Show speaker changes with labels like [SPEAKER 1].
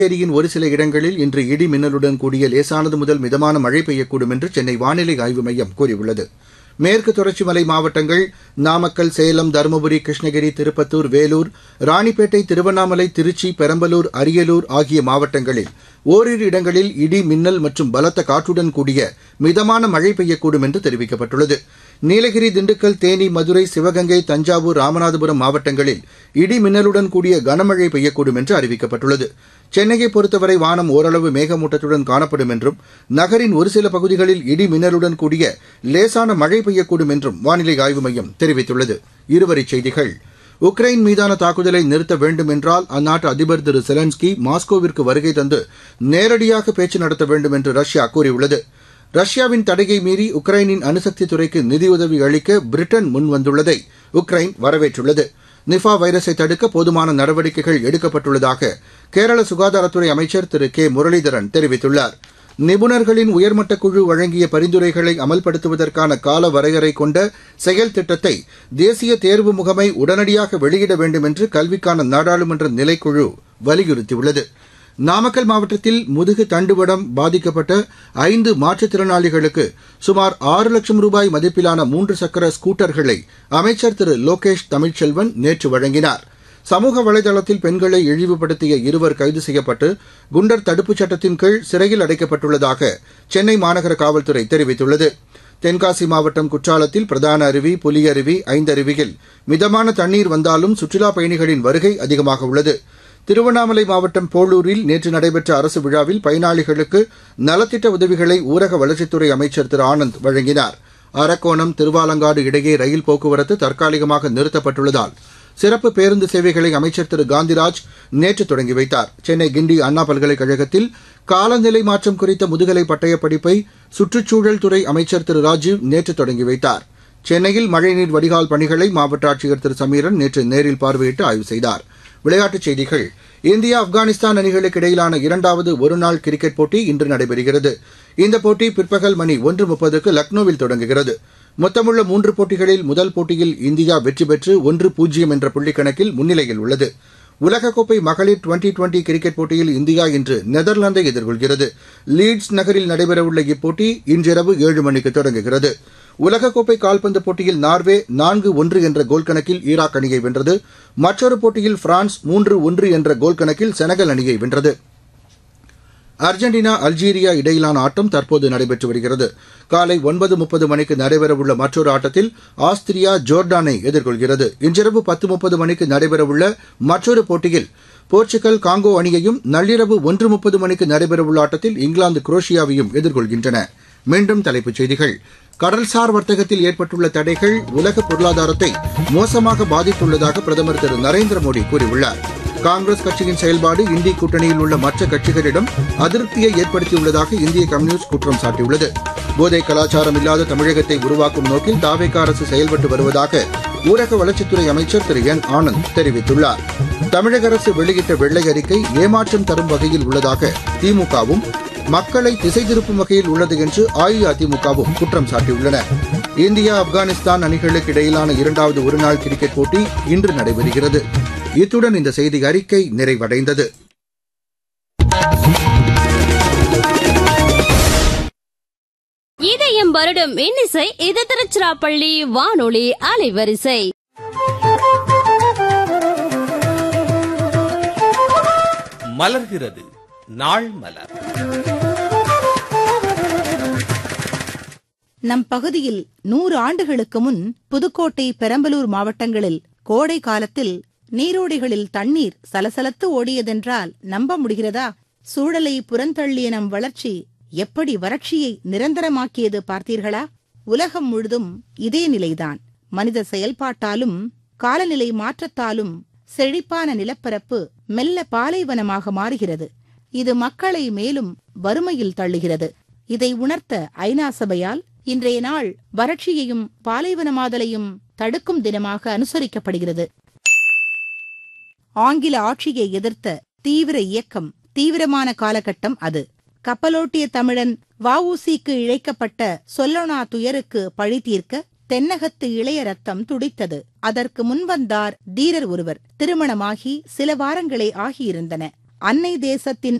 [SPEAKER 1] புதுச்சேரியின் ஒரு சில இடங்களில் இன்று இடி மின்னலுடன் கூடிய லேசானது முதல் மிதமான மழை பெய்யக்கூடும் என்று சென்னை வானிலை ஆய்வு மையம் கூறியுள்ளது மேற்கு தொடர்ச்சி மலை மாவட்டங்கள் நாமக்கல் சேலம் தருமபுரி கிருஷ்ணகிரி திருப்பத்தூர் வேலூர் ராணிப்பேட்டை திருவண்ணாமலை திருச்சி பெரம்பலூர் அரியலூர் ஆகிய மாவட்டங்களில் ஓரிரு இடங்களில் இடி மின்னல் மற்றும் பலத்த காற்றுடன் கூடிய மிதமான மழை பெய்யக்கூடும் என்று தெரிவிக்கப்பட்டுள்ளது நீலகிரி திண்டுக்கல் தேனி மதுரை சிவகங்கை தஞ்சாவூர் ராமநாதபுரம் மாவட்டங்களில் இடி மின்னலுடன் கூடிய கனமழை பெய்யக்கூடும் என்று அறிவிக்கப்பட்டுள்ளது சென்னையை பொறுத்தவரை வானம் ஓரளவு மேகமூட்டத்துடன் காணப்படும் என்றும் நகரின் ஒரு சில பகுதிகளில் இடி மின்னலுடன் கூடிய லேசான மழை பெய்யக்கூடும் என்றும் வானிலை ஆய்வு மையம் தெரிவித்துள்ளது இருவரிச் செய்திகள் உக்ரைன் மீதான தாக்குதலை நிறுத்த வேண்டும் என்றால் அந்நாட்டு அதிபர் திரு செலன்ஸ்கி மாஸ்கோவிற்கு வருகை தந்து நேரடியாக பேச்சு நடத்த வேண்டும் என்று ரஷ்யா கூறியுள்ளது ரஷ்யாவின் தடையை மீறி உக்ரைனின் அணுசக்தி துறைக்கு நிதியுதவி அளிக்க பிரிட்டன் முன்வந்துள்ளதை உக்ரைன் வரவேற்றுள்ளது நிஃபா வைரஸை தடுக்க போதுமான நடவடிக்கைகள் எடுக்கப்பட்டுள்ளதாக கேரள சுகாதாரத்துறை அமைச்சர் திரு கே முரளிதரன் தெரிவித்துள்ளார் நிபுணர்களின் உயர்மட்ட குழு வழங்கிய பரிந்துரைகளை அமல்படுத்துவதற்கான கால வரையறை கொண்ட செயல் திட்டத்தை தேசிய தேர்வு முகமை உடனடியாக வெளியிட வேண்டும் என்று கல்விக்கான நாடாளுமன்ற நிலைக்குழு வலியுறுத்தியுள்ளது நாமக்கல் மாவட்டத்தில் முதுகு தண்டுவடம் பாதிக்கப்பட்ட ஐந்து மாற்றுத்திறனாளிகளுக்கு சுமார் ஆறு லட்சம் ரூபாய் மதிப்பிலான மூன்று சக்கர ஸ்கூட்டர்களை அமைச்சர் திரு லோகேஷ் தமிழ்ச்செல்வன் நேற்று வழங்கினார் சமூக வலைதளத்தில் பெண்களை இழிவுபடுத்திய இருவர் கைது செய்யப்பட்டு குண்டர் தடுப்புச் சட்டத்தின் கீழ் சிறையில் அடைக்கப்பட்டுள்ளதாக சென்னை மாநகர காவல்துறை தெரிவித்துள்ளது தென்காசி மாவட்டம் குற்றாலத்தில் பிரதான அருவி புலியருவி ஐந்தருவியில் மிதமான தண்ணீர் வந்தாலும் சுற்றுலாப் பயணிகளின் வருகை அதிகமாக உள்ளது திருவண்ணாமலை மாவட்டம் போளூரில் நேற்று நடைபெற்ற அரசு விழாவில் பயனாளிகளுக்கு நலத்திட்ட உதவிகளை ஊரக வளர்ச்சித்துறை அமைச்சர் திரு ஆனந்த் வழங்கினார் அரக்கோணம் திருவாலங்காடு இடையே ரயில் போக்குவரத்து தற்காலிகமாக நிறுத்தப்பட்டுள்ளதால் சிறப்பு பேருந்து சேவைகளை அமைச்சர் திரு காந்திராஜ் நேற்று தொடங்கி வைத்தார் சென்னை கிண்டி அண்ணா பல்கலைக்கழகத்தில் காலநிலை மாற்றம் குறித்த முதுகலை பட்டயப் படிப்பை சுற்றுச்சூழல் துறை அமைச்சர் திரு ராஜீவ் நேற்று தொடங்கி வைத்தார் சென்னையில் மழைநீர் வடிகால் பணிகளை மாவட்ட ஆட்சியர் திரு சமீரன் நேற்று நேரில் பார்வையிட்டு ஆய்வு செய்தார் விளையாட்டுச் செய்திகள் இந்தியா ஆப்கானிஸ்தான் அணிகளுக்கு இடையிலான இரண்டாவது ஒருநாள் கிரிக்கெட் போட்டி இன்று நடைபெறுகிறது இந்த போட்டி பிற்பகல் மணி ஒன்று முப்பதுக்கு லக்னோவில் தொடங்குகிறது மொத்தமுள்ள மூன்று போட்டிகளில் முதல் போட்டியில் இந்தியா வெற்றி பெற்று ஒன்று பூஜ்ஜியம் என்ற புள்ளிக் கணக்கில் முன்னிலையில் உள்ளது உலகக்கோப்பை மகளிர் டுவெண்டி டுவெண்டி கிரிக்கெட் போட்டியில் இந்தியா இன்று நெதர்லாந்தை எதிர்கொள்கிறது லீட்ஸ் நகரில் நடைபெறவுள்ள இப்போட்டி இன்றிரவு ஏழு மணிக்கு தொடங்குகிறது உலகக்கோப்பை கால்பந்து போட்டியில் நார்வே நான்கு ஒன்று என்ற கோல் கணக்கில் ஈராக் அணியை வென்றது மற்றொரு போட்டியில் பிரான்ஸ் மூன்று ஒன்று என்ற கோல் கணக்கில் செனகல் அணியை வென்றது அர்ஜென்டினா அல்ஜீரியா இடையிலான ஆட்டம் தற்போது நடைபெற்று வருகிறது காலை ஒன்பது முப்பது மணிக்கு நடைபெறவுள்ள மற்றொரு ஆட்டத்தில் ஆஸ்திரியா ஜோர்டானை எதிர்கொள்கிறது இன்றிரவு பத்து முப்பது மணிக்கு நடைபெறவுள்ள மற்றொரு போட்டியில் போர்ச்சுகல் காங்கோ அணியையும் நள்ளிரவு ஒன்று முப்பது மணிக்கு நடைபெறவுள்ள ஆட்டத்தில் இங்கிலாந்து குரோஷியாவையும் எதிர்கொள்கின்றன மீண்டும் தலைப்புச் செய்திகள் கடல்சார் வர்த்தகத்தில் ஏற்பட்டுள்ள தடைகள் உலக பொருளாதாரத்தை மோசமாக பாதித்துள்ளதாக பிரதமர் திரு நரேந்திர மோடி கூறியுள்ளார் காங்கிரஸ் கட்சியின் செயல்பாடு இந்திய கூட்டணியில் உள்ள மற்ற கட்சிகளிடம் அதிருப்தியை ஏற்படுத்தியுள்ளதாக இந்திய கம்யூனிஸ்ட் குற்றம் சாட்டியுள்ளது போதை கலாச்சாரம் இல்லாத தமிழகத்தை உருவாக்கும் நோக்கில் தாவேக அரசு செயல்பட்டு வருவதாக ஊரக வளர்ச்சித்துறை அமைச்சர் திரு என் ஆனந்த் தெரிவித்துள்ளார் தமிழக அரசு வெளியிட்ட வெள்ளை அறிக்கை ஏமாற்றம் தரும் வகையில் உள்ளதாக திமுகவும் மக்களை திசை திருப்பும் வகையில் உள்ளது என்று அஇஅதிமுகவும் குற்றம் சாட்டியுள்ளன இந்தியா ஆப்கானிஸ்தான் அணிகளுக்கு இடையிலான இரண்டாவது ஒருநாள் கிரிக்கெட் போட்டி இன்று நடைபெறுகிறது இத்துடன் இந்த செய்தி அறிக்கை நிறைவடைந்தது
[SPEAKER 2] இதயம் வருடம் இன்னிசை இது திருச்சிராப்பள்ளி வானொலி அலைவரிசை
[SPEAKER 3] மலர்கிறது நாள் மலர்
[SPEAKER 4] நம் பகுதியில் நூறு ஆண்டுகளுக்கு முன் புதுக்கோட்டை பெரம்பலூர் மாவட்டங்களில் கோடை காலத்தில் நீரோடைகளில் தண்ணீர் சலசலத்து ஓடியதென்றால் நம்ப முடிகிறதா சூழலை புறந்தள்ளிய நம் வளர்ச்சி எப்படி வறட்சியை நிரந்தரமாக்கியது பார்த்தீர்களா உலகம் முழுதும் இதே நிலைதான் மனித செயல்பாட்டாலும் காலநிலை மாற்றத்தாலும் செழிப்பான நிலப்பரப்பு மெல்ல பாலைவனமாக மாறுகிறது இது மக்களை மேலும் வறுமையில் தள்ளுகிறது இதை உணர்த்த ஐநா சபையால் இன்றைய நாள் வறட்சியையும் பாலைவனமாதலையும் தடுக்கும் தினமாக அனுசரிக்கப்படுகிறது ஆங்கில ஆட்சியை எதிர்த்த தீவிர இயக்கம் தீவிரமான காலகட்டம் அது கப்பலோட்டிய தமிழன் வஉசிக்கு இழைக்கப்பட்ட சொல்லொணா துயருக்கு பழி தீர்க்க தென்னகத்து இளைய ரத்தம் துடித்தது அதற்கு முன்வந்தார் தீரர் ஒருவர் திருமணமாகி சில வாரங்களே ஆகியிருந்தன அன்னை தேசத்தின்